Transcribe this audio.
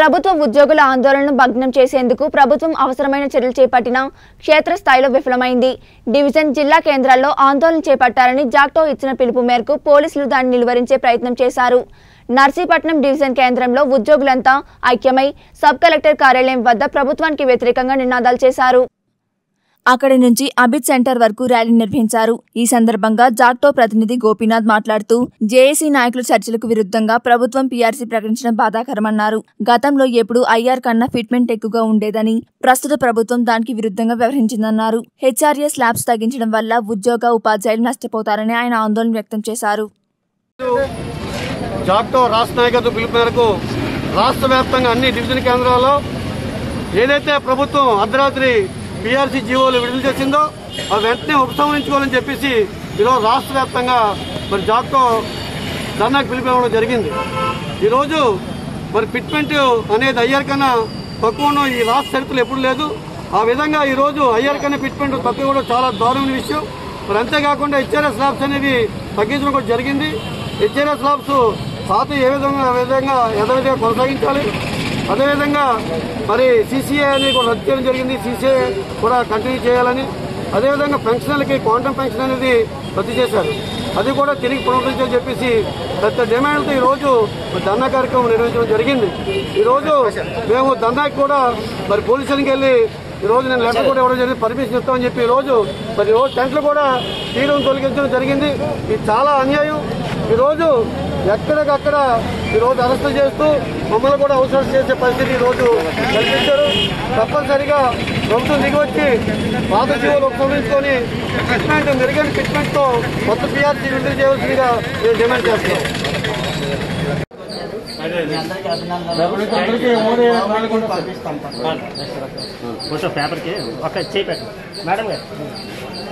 ప్రభుత్వ ఉద్యోగుల ఆందోళనను భగ్నం చేసేందుకు ప్రభుత్వం అవసరమైన చర్యలు చేపట్టినా క్షేత్రస్థాయిలో విఫలమైంది డివిజన్ జిల్లా కేంద్రాల్లో ఆందోళన చేపట్టాలని జాక్టో ఇచ్చిన పిలుపు మేరకు పోలీసులు దాన్ని నిలువరించే ప్రయత్నం చేశారు నర్సీపట్నం డివిజన్ కేంద్రంలో ఉద్యోగులంతా ఐక్యమై సబ్ కలెక్టర్ కార్యాలయం వద్ద ప్రభుత్వానికి వ్యతిరేకంగా నినాదాలు చేశారు అక్కడి నుంచి అబిద్ సెంటర్ వరకు ర్యాలీ నిర్వహించారు ఈ సందర్భంగా జాక్టో ప్రతినిధి గోపీనాథ్ మాట్లాడుతూ జేఏసీ నాయకుల చర్చలకు విరుద్ధంగా ప్రభుత్వం పీఆర్సీ ప్రకటించడం బాధాకరమన్నారు గతంలో ఎప్పుడు ఐఆర్ కన్నా ఫిట్మెంట్ ఎక్కువగా ఉండేదని ప్రస్తుత ప్రభుత్వం దానికి విరుద్ధంగా వ్యవహరించిందన్నారు హెచ్ఆర్ఏ స్లాబ్స్ తగ్గించడం వల్ల ఉద్యోగ ఉపాధ్యాయులు నష్టపోతారని ఆయన ఆందోళన వ్యక్తం చేశారు జాక్టో రాష్ట్ర నాయకత్వ పిలుపు మేరకు రాష్ట్ర వ్యాప్తంగా అన్ని డివిజన్ కేంద్రాల్లో ఏదైతే ప్రభుత్వం అర్ధరాత్రి బీఆర్సీ జీవోలు విడుదల చేసిందో అవి వెంటనే ఉపసంహరించుకోవాలని చెప్పేసి ఈరోజు రాష్ట్ర వ్యాప్తంగా మరి జాక్టో ధర్నాకు పిలిపివ్వడం జరిగింది ఈరోజు మరి ఫిట్మెంట్ అనేది అయ్యారు కన్నా తక్కువ ఉన్న ఈ రాష్ట్ర చరిత్రలో ఎప్పుడు లేదు ఆ విధంగా ఈరోజు అయ్యారు కన్నా ఫిట్మెంట్ తక్కువ కూడా చాలా దారుణమైన విషయం మరి అంతేకాకుండా హెచ్ఆర్ఎస్ స్లాబ్స్ అనేది తగ్గించడం కూడా జరిగింది హెచ్ఆర్ఎస్ స్లాబ్స్ పాత ఏ విధంగా ఆ విధంగా యథావిధిగా కొనసాగించాలి అదేవిధంగా మరి సీసీఏ అనేది కూడా రద్దు చేయడం జరిగింది సీసీఏ కూడా కంటిన్యూ చేయాలని అదేవిధంగా పెన్షన్లకి క్వాంటమ్ పెన్షన్ అనేది రద్దు చేశారు అది కూడా తిరిగి పునరుద్ధరించాలని చెప్పేసి పెద్ద డిమాండ్తో ఈ రోజు ధర్నా కార్యక్రమం నిర్వహించడం జరిగింది ఈ రోజు మేము ధర్నాకి కూడా మరి పోలీసులకి వెళ్ళి ఈ రోజు నేను లెటర్ కూడా ఇవ్వడం జరిగింది పర్మిషన్ ఇస్తామని చెప్పి ఈ రోజు మరి ఈ రోజు టెంట్లు కూడా తీయడం తొలగించడం జరిగింది ఇది చాలా అన్యాయం ఈ రోజు ఎక్కడికక్కడ ఈ రోజు అరెస్టులు చేస్తూ మమ్మల్ని కూడా అవసరం చేసే పరిస్థితి ఈ రోజు కల్పించారు తప్పనిసరిగా ప్రభుత్వం దిగివచ్చి పాత జీవులు ఉపసంహరించుకొని ఫిట్మెంట్ మెరుగైన ఫిట్మెంట్ తో కొత్త పిఆర్సీ విడుదల చేయవలసిందిగా మేము డిమాండ్ చేస్తున్నాం కొంచెం పేపర్కి ఒక చేయి పెట్టండి మేడం గారు